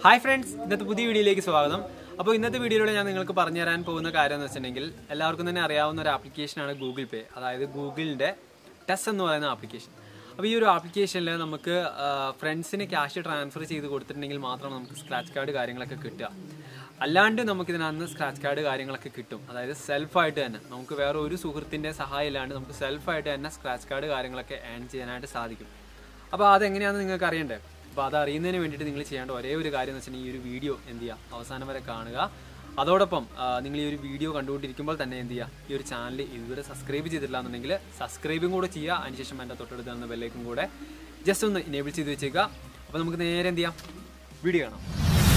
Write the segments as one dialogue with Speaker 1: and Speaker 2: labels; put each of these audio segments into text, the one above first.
Speaker 1: hi friends ഇന്നത്തെ പുതിയ വീഡിയോയിലേക്ക് സ്വാഗതം അപ്പോൾ ഇന്നത്തെ വീഡിയോയിലൂടെ ഞാൻ നിങ്ങൾക്ക് പറഞ്ഞു തരാൻ പോകുന്ന കാര്യം എന്ന് വെച്ചിട്ടുണ്ടെങ്കിൽ എല്ലാവർക്കും തന്നെ അറിയാവുന്ന ഒരു ആപ്ലിക്കേഷനാണ് ഗൂഗിൾ പേ അതായത് ഗൂഗിളിൻ്റെ ടെസ് എന്ന് പറയുന്ന ആപ്ലിക്കേഷൻ അപ്പോൾ ഈ ഒരു ആപ്ലിക്കേഷനിൽ നമുക്ക് ഫ്രണ്ട്സിന് ക്യാഷ് ട്രാൻസ്ഫർ ചെയ്ത് കൊടുത്തിട്ടുണ്ടെങ്കിൽ മാത്രം നമുക്ക് സ്ക്രാച്ച് കാർഡ് കാര്യങ്ങളൊക്കെ കിട്ടുക അല്ലാണ്ട് നമുക്ക് ഇതിനകത്ത് സ്ക്രാച്ച് കാർഡ് കാര്യങ്ങളൊക്കെ കിട്ടും അതായത് സെൽഫായിട്ട് തന്നെ നമുക്ക് വേറെ ഒരു സുഹൃത്തിൻ്റെ സഹായം ഇല്ലാണ്ട് നമുക്ക് സെൽഫായിട്ട് തന്നെ സ്ക്രാച്ച് കാർഡ് കാര്യങ്ങളൊക്കെ ഏൺ ചെയ്യാനായിട്ട് സാധിക്കും അപ്പോൾ അതെങ്ങനെയാണെന്ന് നിങ്ങൾക്ക് അറിയണ്ടേ അപ്പോൾ അത് അറിയുന്നതിന് വേണ്ടിയിട്ട് നിങ്ങൾ ചെയ്യേണ്ട ഒരേ ഒരു കാര്യം എന്ന് വെച്ചിട്ടുണ്ടെങ്കിൽ ഈ ഒരു വീഡിയോ എന്ത് ചെയ്യുക അവസാനം വരെ കാണുക അതോടൊപ്പം ആ, നിങ്ങൾ ഈ ഒരു വീഡിയോ കണ്ടുകൊണ്ടിരിക്കുമ്പോൾ തന്നെ എന്ത് ചെയ്യുക ഈ ഒരു ചാനൽ ഇതുവരെ സബ്സ്ക്രൈബ് ചെയ്തിട്ടില്ല എന്നുണ്ടെങ്കിൽ സബ്സ്ക്രൈബും കൂടെ ചെയ്യുക അതിനുശേഷം എൻ്റെ തൊട്ടടുത്ത് തന്ന ബെല്ലേക്കും കൂടെ ജസ്റ്റ് ഒന്ന് ഇനേബിൾ ചെയ്ത് വെച്ചേക്കുക അപ്പോൾ നമുക്ക് നേരെ എന്ത് ചെയ്യാം വീഡിയോ കാണാം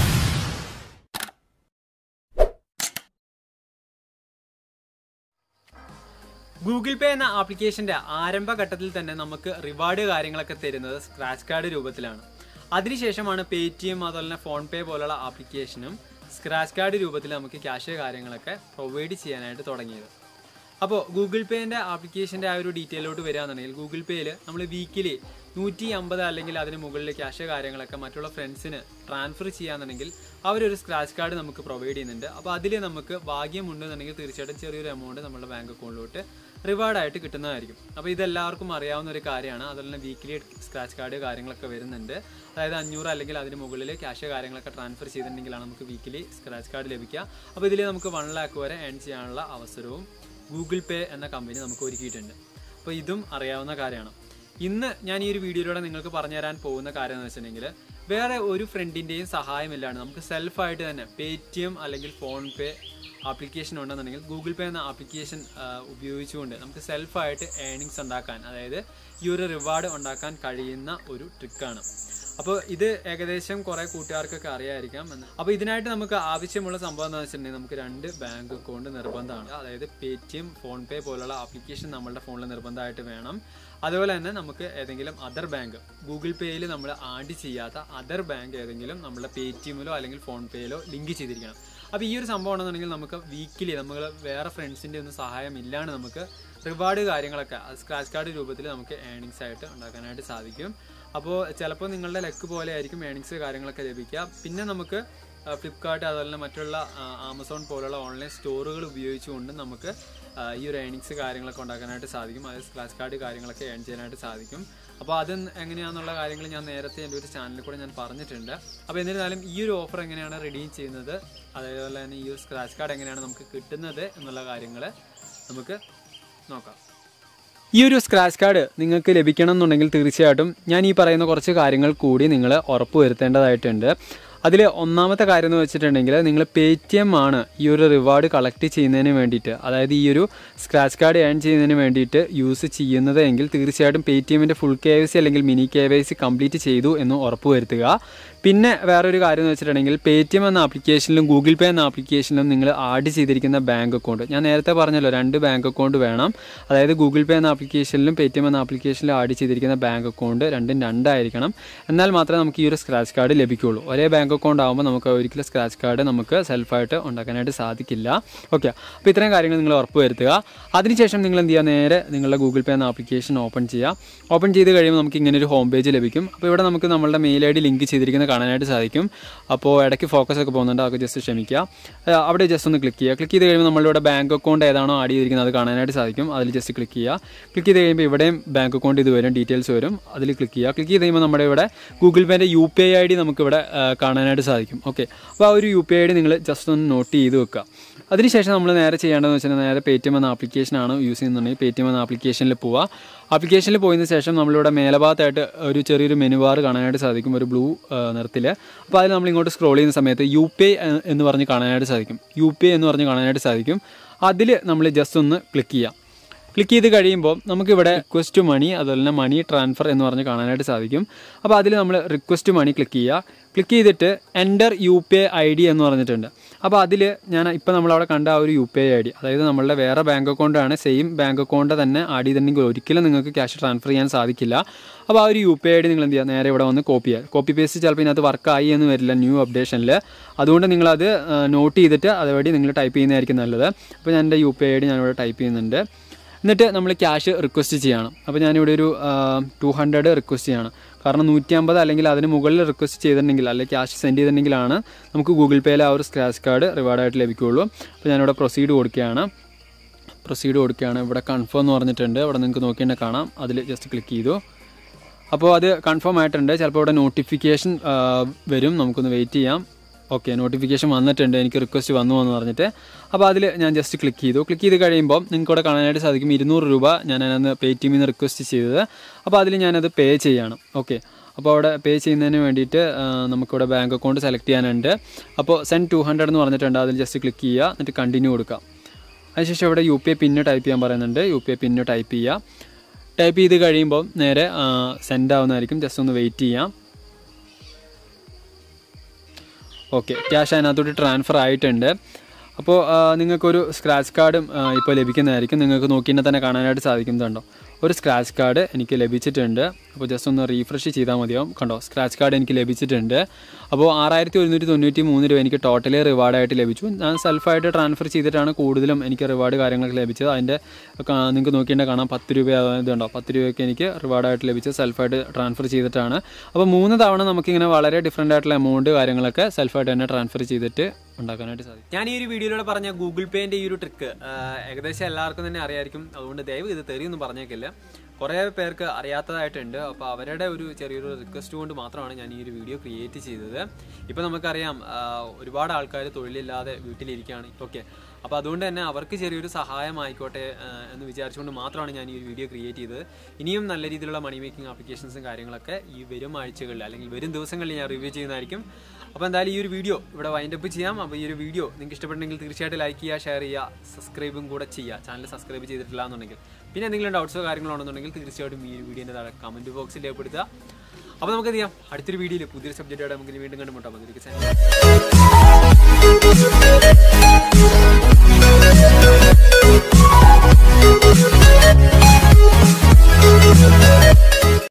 Speaker 1: ഗൂഗിൾ പേ എന്ന ആപ്ലിക്കേഷന്റെ ആരംഭഘട്ടത്തിൽ തന്നെ നമുക്ക് റിവാർഡ് കാര്യങ്ങളൊക്കെ തരുന്നത് സ്ക്രാച്ച് കാർഡ് രൂപത്തിലാണ് അതിനുശേഷമാണ് പേ ടി എം അതുപോലെ തന്നെ ഫോൺ പേ പോലുള്ള ആപ്ലിക്കേഷനും സ്ക്രാച്ച് കാർഡ് രൂപത്തിൽ നമുക്ക് ക്യാഷ് കാര്യങ്ങളൊക്കെ പ്രൊവൈഡ് ചെയ്യാനായിട്ട് തുടങ്ങിയത് അപ്പോൾ ഗൂഗിൾ പേൻ്റെ ആപ്ലിക്കേഷൻ്റെ ആ ഒരു ഡീറ്റെയിലോട്ട് വരികയാണെന്നുണ്ടെങ്കിൽ ഗൂഗിൾ പേയിൽ നമ്മൾ വീക്കിലി നൂറ്റി അമ്പത് അല്ലെങ്കിൽ അതിന് മുകളിൽ ക്യാഷ് കാര്യങ്ങളൊക്കെ മറ്റുള്ള ഫ്രണ്ട്സിന് ട്രാൻസ്ഫർ ചെയ്യാന്നുണ്ടെങ്കിൽ അവരൊരു സ്ക്രാച്ച് കാർഡ് നമുക്ക് പ്രൊവൈഡ് ചെയ്യുന്നുണ്ട് അപ്പോൾ അതിൽ നമുക്ക് ഭാഗ്യമുണ്ടെന്നുണ്ടെങ്കിൽ തീർച്ചയായിട്ടും ചെറിയൊരു എമൗണ്ട് നമ്മുടെ ബാങ്ക് അക്കൗണ്ടിലോട്ട് റിവാർഡായിട്ട് കിട്ടുന്നതായിരിക്കും അപ്പോൾ ഇതെല്ലാവർക്കും അറിയാവുന്ന ഒരു കാര്യമാണ് അതുപോലെ തന്നെ വീക്കിലി സ്ക്രാച്ച് കാർഡ് കാര്യങ്ങളൊക്കെ വരുന്നുണ്ട് അതായത് അഞ്ഞൂറ് അല്ലെങ്കിൽ അതിന് മുകളിൽ ക്യാഷ് കാര്യങ്ങളൊക്കെ ട്രാൻസ്ഫർ ചെയ്തിട്ടുണ്ടെങ്കിലാണ് നമുക്ക് വീക്കിലി സ്ക്രാച്ച് കാർഡ് ലഭിക്കുക അപ്പോൾ ഇതിൽ നമുക്ക് വൺ ലാക്ക് വരെ ഏൺ ചെയ്യാനുള്ള അവസരവും ഗൂഗിൾ പേ എന്ന കമ്പനി നമുക്ക് ഒരുക്കിയിട്ടുണ്ട് അപ്പോൾ ഇതും അറിയാവുന്ന കാര്യമാണ് ഇന്ന് ഞാൻ ഈ ഒരു വീഡിയോയിലൂടെ നിങ്ങൾക്ക് പറഞ്ഞു തരാൻ പോകുന്ന കാര്യം എന്ന് വെച്ചിട്ടുണ്ടെങ്കിൽ വേറെ ഒരു ഫ്രണ്ടിൻ്റെയും സഹായമില്ലാണ്ട് നമുക്ക് സെൽഫായിട്ട് തന്നെ പേ ടി എം അല്ലെങ്കിൽ ഫോൺ പേ ആപ്ലിക്കേഷൻ ഉണ്ടെന്നുണ്ടെങ്കിൽ ഗൂഗിൾ പേ എന്ന ആപ്ലിക്കേഷൻ ഉപയോഗിച്ചുകൊണ്ട് നമുക്ക് സെൽഫായിട്ട് ഏണിങ്സ് ഉണ്ടാക്കാൻ അതായത് ഈ ഒരു റിവാർഡ് ഉണ്ടാക്കാൻ കഴിയുന്ന ഒരു ട്രിക്കാണ് അപ്പോൾ ഇത് ഏകദേശം കുറേ കൂട്ടുകാർക്കൊക്കെ അറിയായിരിക്കാം എന്ന് അപ്പോൾ ഇതിനായിട്ട് നമുക്ക് ആവശ്യമുള്ള സംഭവം എന്താണെന്ന് വെച്ചിട്ടുണ്ടെങ്കിൽ നമുക്ക് രണ്ട് ബാങ്ക് അക്കൗണ്ട് നിർബന്ധമാണ് അതായത് Paytm PhonePe പോലുള്ള ആപ്ലിക്കേഷൻ നമ്മളുടെ ഫോണിൽ നിർബന്ധമായിട്ട് വേണം അതുപോലെ തന്നെ നമുക്ക് ഏതെങ്കിലും അതർ ബാങ്ക് ഗൂഗിൾ പേയിൽ നമ്മൾ ആഡ് ചെയ്യാത്ത അതർ ബാങ്ക് ഏതെങ്കിലും നമ്മുടെ പേ ടി എമ്മിലോ അല്ലെങ്കിൽ ഫോൺ പേയിലോ ലിങ്ക് ചെയ്തിരിക്കണം അപ്പോൾ ഈ ഒരു സംഭവം ആണെന്നുണ്ടെങ്കിൽ നമുക്ക് വീക്കിലി നമ്മൾ വേറെ ഫ്രണ്ട്സിൻ്റെ ഒന്നും സഹായം ഇല്ലാണ്ട് നമുക്ക് റിവാർഡ് കാര്യങ്ങളൊക്കെ സ്ക്രാച്ച് കാർഡ് രൂപത്തിൽ നമുക്ക് ഏണിങ്സ് ആയിട്ട് ഉണ്ടാക്കാനായിട്ട് സാധിക്കും അപ്പോൾ ചിലപ്പോൾ നിങ്ങളുടെ ലെക്ക് പോലെ ആയിരിക്കും ഏണിങ്സ് കാര്യങ്ങളൊക്കെ ലഭിക്കുക പിന്നെ നമുക്ക് ഫ്ലിപ്കാർട്ട് അതുപോലെ തന്നെ മറ്റുള്ള ആ, ആമസോൺ പോലുള്ള ഓൺലൈൻ സ്റ്റോറുകൾ ഉപയോഗിച്ചുകൊണ്ട് നമുക്ക് ആ, ഈ ഒരു ഏണിങ്സ് കാര്യങ്ങളൊക്കെ ഉണ്ടാക്കാനായിട്ട് സാധിക്കും അതായത് സ്ക്രാച്ച് കാർഡ് കാര്യങ്ങളൊക്കെ ഏൺ ചെയ്യാനായിട്ട് സാധിക്കും അപ്പോൾ അത് എങ്ങനെയാണെന്നുള്ള കാര്യങ്ങൾ ഞാൻ നേരത്തെ എൻ്റെ ഒരു ചാനലിൽ കൂടെ ഞാൻ പറഞ്ഞിട്ടുണ്ട് അപ്പോൾ എന്നിരുന്നാലും ഈ ഒരു ഓഫർ എങ്ങനെയാണ് റെഡീം ചെയ്യുന്നത് അതേപോലെ തന്നെ ഈ ഒരു സ്ക്രാച്ച് കാർഡ് എങ്ങനെയാണ് നമുക്ക് കിട്ടുന്നത് എന്നുള്ള കാര്യങ്ങൾ നമുക്ക് നോക്കാം ഈ ഒരു സ്ക്രാച്ച് കാർഡ് നിങ്ങൾക്ക് ലഭിക്കണം എന്നുണ്ടെങ്കിൽ തീർച്ചയായിട്ടും ഞാൻ ഈ പറയുന്ന കുറച്ച് കാര്യങ്ങൾ കൂടി നിങ്ങൾ ഉറപ്പുവരുത്തേണ്ടതായിട്ടുണ്ട് അതിൽ ഒന്നാമത്തെ കാര്യം എന്ന് വെച്ചിട്ടുണ്ടെങ്കിൽ നിങ്ങൾ പേ ടി എം ആണ് ഈ ഒരു റിവാർഡ് കളക്ട് ചെയ്യുന്നതിന് വേണ്ടിയിട്ട് അതായത് ഈ ഒരു സ്ക്രാച്ച് കാർഡ് ഏൺ ചെയ്യുന്നതിന് വേണ്ടിയിട്ട് യൂസ് ചെയ്യുന്നത് എങ്കിൽ തീർച്ചയായിട്ടും പേ ടി എമ്മിൻ്റെ ഫുൾ കെ വൈ സി അല്ലെങ്കിൽ mini K Y C complete ചെയ്തു എന്ന് ഉറപ്പുവരുത്തുക പിന്നെ വേറൊരു കാര്യം എന്ന് വെച്ചിട്ടുണ്ടെങ്കിൽ പേ ടി എം എന്ന ആപ്ലിക്കേഷനിലും ഗൂഗിൾ പേ എന്ന ആപ്ലിക്കേഷനിലും നിങ്ങൾ ആഡ് ചെയ്തിരിക്കുന്ന ബാങ്ക് അക്കൗണ്ട് ഞാൻ നേരത്തെ പറഞ്ഞല്ലോ രണ്ട് ബാങ്ക് അക്കൗണ്ട് വേണം അതായത് ഗൂഗിൾ പേ എന്ന ആപ്ലിക്കേഷനിലും പേ ടി എം എന്ന ആപ്ലിക്കേഷനിലും ആഡ് ചെയ്തിരിക്കുന്ന ബാങ്ക് അക്കൗണ്ട് രണ്ടും രണ്ടായിരിക്കണം എന്നാൽ മാത്രമേ നമുക്ക് ഈ ഒരു സ്ക്രാച്ച് കാർഡ് ലഭിക്കുകയുള്ളൂ ഒരേ ബാങ്ക് അക്കൗണ്ട് ആകുമ്പോൾ നമുക്ക് ഒരിക്കലും സ്ക്രാച്ച് കാർഡ് നമുക്ക് സെൽഫായിട്ട് ഉണ്ടാക്കാനായിട്ട് സാധിക്കില്ല ഓക്കെ അപ്പോൾ ഇത്രയും കാര്യങ്ങൾ നിങ്ങൾ ഉറപ്പ് വരുത്തുക അതിനുശേഷം നിങ്ങൾ എന്ത് ചെയ്യുക നേരെ നിങ്ങളുടെ ഗൂഗിൾ പേ എന്ന ആപ്ലിക്കേഷൻ ഓപ്പൺ ചെയ്യുക ഓപ്പൺ ചെയ്ത് കഴിയുമ്പോൾ നമുക്ക് ഇങ്ങനെ ഒരു ഹോം പേജ് ലഭിക്കും അപ്പോൾ ഇവിടെ നമുക്ക് നമ്മളുടെ മെയിൽ ഐ ഡി ലിങ്ക് ചെയ്തിരിക്കുന്നത് കാണാനായിട്ട് സാധിക്കും അപ്പോൾ ഇടയ്ക്ക് ഫോക്കസ് ഒക്കെ പോകുന്നുണ്ട് അതൊക്കെ ജസ്റ്റ് ക്ഷമിക്കുക ആ, അവിടെ ജസ്റ്റ് ഒന്ന് ക്ലിക്ക് ചെയ്യുക ക്ലിക്ക് ചെയ്ത് കഴിയുമ്പോൾ നമ്മളിവിടെ ബാങ്ക് അക്കൗണ്ട് ഏതാണോ ആഡ് ചെയ്തിരിക്കുന്നത് അത് കാണാനായിട്ട് സാധിക്കും അതിൽ ജസ്റ്റ് ക്ലിക്ക് ചെയ്യുക ക്ലിക്ക് ചെയ്ത് കഴിയുമ്പോൾ ഇവിടെയും ബാങ്ക് അക്കൗണ്ട് ഇത് വരും ഡീറ്റെയിൽസ് വരും അതിൽ ക്ലിക്ക് ചെയ്യുക ക്ലിക്ക് ചെയ്ത് കഴിയുമ്പോൾ നമ്മുടെ ഇവിടെ ഗൂഗിൾ പേൻ്റെ U P I I D നമുക്കിവിടെ ആ, കാണാനായിട്ട് സാധിക്കും ഓക്കെ അപ്പോൾ ആ ഒരു U P I I D നിങ്ങൾ ജസ്റ്റ് ഒന്ന് നോട്ട് ചെയ്ത് വെക്കുക അതിനുശേഷം നമ്മൾ നേരെ ചെയ്യേണ്ടതെന്ന് വെച്ചാൽ നേരെ പേ ടി എം എന്ന ആപ്ലിക്കേഷനാണ് യൂസ് ചെയ്യുന്നുണ്ടെങ്കിൽ പേ ടി എം എന്ന ആപ്ലിക്കേഷനിൽ പോവുക ആപ്ലിക്കേഷനിൽ പോയതിന് ശേഷം നമ്മളിവിടെ മേലഭാഗത്തായിട്ട് ഒരു ചെറിയൊരു മെനു ബാർ കാണാനായിട്ട് സാധിക്കും ഒരു ബ്ലൂ നിറത്തിൽ അപ്പോൾ അതിൽ നമ്മൾ ഇങ്ങോട്ട് സ്ക്രോൾ ചെയ്യുന്ന സമയത്ത് യു പി ഐ എന്ന് പറഞ്ഞ് കാണാനായിട്ട് സാധിക്കും യു പി ഐ എന്ന് പറഞ്ഞ് കാണാനായിട്ട് സാധിക്കും അതിൽ നമ്മൾ ജസ്റ്റ് ഒന്ന് ക്ലിക്ക് ചെയ്യാം ക്ലിക്ക് ചെയ്ത് കഴിയുമ്പോൾ നമുക്കിവിടെ റിക്വസ്റ്റ് മണി അതുപോലെ തന്നെ മണി ട്രാൻസ്ഫർ എന്ന് പറഞ്ഞ് കാണാനായിട്ട് സാധിക്കും അപ്പോൾ അതിൽ നമ്മൾ റിക്വസ്റ്റ് മണി ക്ലിക്ക് ചെയ്യുക ക്ലിക്ക് ചെയ്തിട്ട് enter U P I I D എന്ന് പറഞ്ഞിട്ടുണ്ട് അപ്പോൾ അതിൽ ഞാൻ ഇപ്പോൾ നമ്മളവിടെ കണ്ട ആ ഒരു U P I I D അതായത് നമ്മളുടെ വേറെ ബാങ്ക് അക്കൗണ്ടാണ് സെയിം ബാങ്ക് അക്കൗണ്ട് തന്നെ ആഡ് ചെയ്തിട്ടുണ്ടെങ്കിൽ ഒരിക്കലും നിങ്ങൾക്ക് ക്യാഷ് ട്രാൻസ്ഫർ ചെയ്യാൻ സാധിക്കില്ല അപ്പോൾ ആ ഒരു യു പി ഐ ഡി നിങ്ങൾ എന്ത് ചെയ്യുക നേരെ ഇവിടെ വന്ന് കോപ്പി ചെയ്യുക കോപ്പി പേസ്റ്റ് ചിലപ്പോൾ ഇതിനകത്ത് വർക്കായി എന്ന് വരില്ല ന്യൂ അപ്ഡേഷനിൽ അതുകൊണ്ട് നിങ്ങളത് നോട്ട് ചെയ്തിട്ട് അതുവഴി നിങ്ങൾ ടൈപ്പ് ചെയ്യുന്നതായിരിക്കും നല്ലത് അപ്പോൾ ഞാൻ എൻ്റെ യു പി ഐ ഡി ഞാനിവിടെ ടൈപ്പ് ചെയ്യുന്നുണ്ട് എന്നിട്ട് നമ്മൾ ക്യാഷ് റിക്വസ്റ്റ് ചെയ്യണം അപ്പോൾ ഞാനിവിടെ ഒരു ടു ഹൺഡ്രഡ് റിക്വസ്റ്റ് ചെയ്യണം കാരണം നൂറ്റി അമ്പത് അല്ലെങ്കിൽ അതിന് മുകളിൽ റിക്വസ്റ്റ് ചെയ്തിട്ടുണ്ടെങ്കിൽ അല്ലെങ്കിൽ ക്യാഷ് സെൻഡ് ചെയ്തിട്ടുണ്ടെങ്കിലാണ് നമുക്ക് ഗൂഗിൾ പേയിൽ ആ ഒരു സ്ക്രാച്ച് കാർഡ് റിവാർഡായിട്ട് ലഭിക്കുകയുള്ളൂ അപ്പോൾ ഞാനിവിടെ പ്രൊസീഡ് കൊടുക്കുകയാണ് പ്രൊസീഡ് കൊടുക്കുകയാണ് ഇവിടെ കൺഫേം എന്ന് പറഞ്ഞിട്ടുണ്ട് ഇവിടെ നിങ്ങൾക്ക് നോക്കിയിട്ട് കാണാം അതിൽ ജസ്റ്റ് ക്ലിക്ക് ചെയ്തു അപ്പോൾ അത് കൺഫേം ആയിട്ടുണ്ട് ചിലപ്പോൾ ഇവിടെ നോട്ടിഫിക്കേഷൻ വരും നമുക്കൊന്ന് വെയിറ്റ് ചെയ്യാം ഓക്കെ നോട്ടിഫിക്കേഷൻ വന്നിട്ടുണ്ട് എനിക്ക് റിക്വസ്റ്റ് വന്നു എന്ന് പറഞ്ഞിട്ട് അപ്പോൾ അതിൽ ഞാൻ ജസ്റ്റ് ക്ലിക്ക് ചെയ്തു ക്ലിക്ക് ചെയ്ത് കഴിയുമ്പോൾ നിങ്ങൾക്ക് ഇവിടെ കാണാനായിട്ട് സാധിക്കും ഇരുന്നൂറ് രൂപ ഞാൻ അതിനകത്ത് പേ ടി നിന്ന് റിക്വസ്റ്റ് ചെയ്തത് അപ്പോൾ അതിൽ ഞാനത് പേ ചെയ്യണം ഓക്കെ അപ്പോൾ അവിടെ പേ ചെയ്യുന്നതിന് വേണ്ടിയിട്ട് ആ, നമുക്കിവിടെ ബാങ്ക് അക്കൗണ്ട് സെലക്ട് ചെയ്യാനുണ്ട് അപ്പോൾ സെൻഡ് ടു ഹൺഡ്രഡ് എന്ന് പറഞ്ഞിട്ടുണ്ട് അതിൽ ജസ്റ്റ് ക്ലിക്ക് ചെയ്യുക എന്നിട്ട് കണ്ടിന്യൂ കൊടുക്കുക അതിനുശേഷം ഇവിടെ U P I pin type ചെയ്യാൻ പറയുന്നുണ്ട് U P I pin type ചെയ്യുക ടൈപ്പ് ചെയ്ത് കഴിയുമ്പോൾ നേരെ സെൻഡ് ആവുന്നതായിരിക്കും ജസ്റ്റ് ഒന്ന് വെയിറ്റ് ചെയ്യാം ഓക്കെ ക്യാഷ് അതിനകത്തോട്ട് ട്രാൻസ്ഫർ ആയിട്ടുണ്ട് അപ്പോൾ നിങ്ങൾക്കൊരു സ്ക്രാച്ച് കാർഡും ഇപ്പോൾ ലഭിക്കുന്നതായിരിക്കും നിങ്ങൾക്ക് നോക്കിയിട്ട് തന്നെ കാണാനായിട്ട് സാധിക്കുന്നുണ്ടോ ഒരു സ്ക്രാച്ച് കാർഡ് എനിക്ക് ലഭിച്ചിട്ടുണ്ട് അപ്പോൾ ജസ്റ്റ് ഒന്ന് റീഫ്രഷ് ചെയ്താൽ മതിയാവും കണ്ടോ സ്ക്രാച്ച് കാർഡ് എനിക്ക് ലഭിച്ചിട്ടുണ്ട് അപ്പോൾ ആറായിരത്തി ഒരുന്നൂറ്റി തൊണ്ണൂറ്റി മൂന്ന് രൂപ എനിക്ക് ടോട്ടലി റിവാർഡായിട്ട് ലഭിച്ചു ഞാൻ സെൽഫായിട്ട് ട്രാൻസ്ഫർ ചെയ്തിട്ടാണ് കൂടുതലും എനിക്ക് റിവാർഡ് കാര്യങ്ങളൊക്കെ ലഭിച്ചത് അതിൻ്റെ നിങ്ങൾക്ക് നോക്കിയിട്ട് കാണാം പത്ത് രൂപ ഇതുണ്ടോ പത്ത് രൂപയൊക്കെ എനിക്ക് റിവാർഡായിട്ട് ലഭിച്ചത് സെൽഫായിട്ട് ട്രാൻസ്ഫർ ചെയ്തിട്ടാണ് അപ്പോൾ മൂന്ന് തവണ നമുക്കിങ്ങനെ വളരെ ഡിഫറെൻ്റ് ആയിട്ടുള്ള എമൗണ്ട് കാര്യങ്ങളൊക്കെ സെൽഫായിട്ട് തന്നെ ട്രാൻസ്ഫർ ചെയ്തിട്ട് ഉണ്ടാക്കാനായിട്ട് സാധിക്കും ഞാൻ ഈ ഒരു വീഡിയോയിലൂടെ പറഞ്ഞ ഗൂഗിൾ പേൻ്റെ ഈ ഒരു ട്രിക്ക് ഏകദേശം എല്ലാവർക്കും തന്നെ അറിയായിരിക്കും അതുകൊണ്ട് ദയവ് ഇത് തെറിയൊന്നും പറഞ്ഞേക്കില്ല കുറേ പേർക്ക് അറിയാത്തതായിട്ടുണ്ട് അപ്പോൾ അവരുടെ ഒരു ചെറിയൊരു റിക്വസ്റ്റ് കൊണ്ട് മാത്രമാണ് ഞാൻ ഈ ഒരു വീഡിയോ ക്രിയേറ്റ് ചെയ്തത് ഇപ്പോൾ നമുക്കറിയാം ആ, ഒരുപാട് ആൾക്കാർ തൊഴിലില്ലാതെ വീട്ടിലിരിക്കുകയാണ് ഓക്കെ അപ്പോൾ അതുകൊണ്ട് തന്നെ അവർക്ക് ചെറിയൊരു സഹായമായിക്കോട്ടെ ആ, എന്ന് വിചാരിച്ചുകൊണ്ട് മാത്രമാണ് ഞാൻ ഈ ഒരു വീഡിയോ ക്രിയേറ്റ് ചെയ്തത് ഇനിയും നല്ല രീതിയിലുള്ള മണി മേക്കിംഗ് ആപ്ലിക്കേഷൻസും കാര്യങ്ങളൊക്കെ ഈ വരും ആഴ്ചകളിൽ അല്ലെങ്കിൽ വരും ദിവസങ്ങളിൽ ഞാൻ റിവ്യൂ ചെയ്യുന്നതായിരിക്കും അപ്പോൾ എന്തായാലും ഈ ഒരു വീഡിയോ ഇവിടെ വൈൻഡപ്പ് ചെയ്യാം അപ്പോൾ ഈ ഒരു വീഡിയോ നിങ്ങൾക്ക് ഇഷ്ടപ്പെട്ടെങ്കിൽ തീർച്ചയായിട്ടും ലൈക്ക് ചെയ്യുക ഷെയർ ചെയ്യുക സബ്സ്ക്രൈബും കൂടെ ചെയ്യുക ചാനൽ സബ്സ്ക്രൈബ് ചെയ്തിട്ടില്ല എന്നുണ്ടെങ്കിൽ പിന്നെ എന്തെങ്കിലും ഡൗട്ട്സോ കാര്യങ്ങളോ ഉണ്ടെന്നുണ്ടെങ്കിൽ തീർച്ചയായിട്ടും ഈ ഒരു വീഡിയോൻ്റെ താഴെ കമൻറ്റ് ബോക്സിൽ രേഖപ്പെടുത്തുക അപ്പോൾ നമുക്ക് ചെയ്യാം അടുത്തൊരു വീഡിയോയിൽ പുതിയൊരു സബ്ജക്റ്റോടെ നമുക്ക് ഇനി വീണ്ടും കണ്ടുമുട്ടാം അതിലേക്ക്